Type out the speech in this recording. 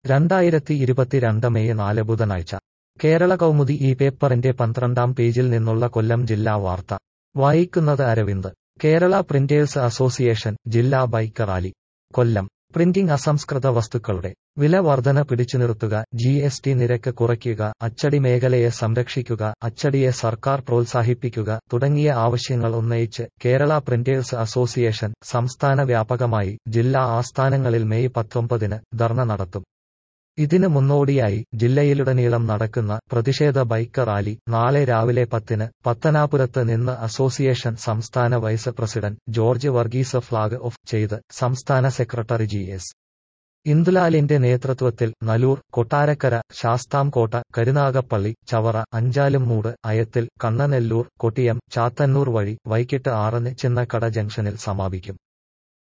രണ്ടായിരത്തി ഇരുപത്തിരണ്ട് മെയ് നാല് ബുധനാഴ്ച കേരള കൗമുദി ഈ പേപ്പറിന്റെ പന്ത്രണ്ടാം പേജിൽ നിന്നുള്ള കൊല്ലം ജില്ലാ വാർത്ത വായിക്കുന്നത് അരവിന്ദ് കേരള പ്രിന്റേഴ്സ് അസോസിയേഷൻ ജില്ലാ ബൈക്ക് റാലി കൊല്ലം പ്രിന്റിംഗ് അസംസ്കൃത വസ്തുക്കളുടെ വില വർധന പിടിച്ചുനിർത്തുക ജി എസ് ടി നിരക്ക് കുറയ്ക്കുക അച്ചടി മേഖലയെ സംരക്ഷിക്കുക അച്ചടിയെ സർക്കാർ പ്രോത്സാഹിപ്പിക്കുക തുടങ്ങിയ ആവശ്യങ്ങൾ ഉന്നയിച്ച് കേരള പ്രിന്റേഴ്സ് അസോസിയേഷൻ സംസ്ഥാന വ്യാപകമായി ജില്ലാ ആസ്ഥാനങ്ങളിൽ മെയ് പത്തൊമ്പതിന് ധർണ നടത്തും ഇതിന് മുന്നോടിയായി ജില്ലയിലുടനീളം നടക്കുന്ന പ്രതിഷേധ ബൈക്ക് റാലി നാളെ രാവിലെ പത്തിന് പത്തനാപുരത്ത് നിന്ന് അസോസിയേഷൻ സംസ്ഥാന vice president George Varghese flag off ചെയ്ത് സംസ്ഥാന സെക്രട്ടറി ജി എസ് ഇന്ദുലാലിന്റെ നേതൃത്വത്തിൽ നലൂർ കൊട്ടാരക്കര ശാസ്താംകോട്ട കരുനാഗപ്പള്ളി ചവറ അഞ്ചാലുംമൂട് അയത്തിൽ കണ്ണനെല്ലൂർ കൊട്ടിയം ചാത്തന്നൂർ വഴി വൈകിട്ട് ആറിന് ചിന്നക്കട ജംഗ്ഷനിൽ സമാപിക്കും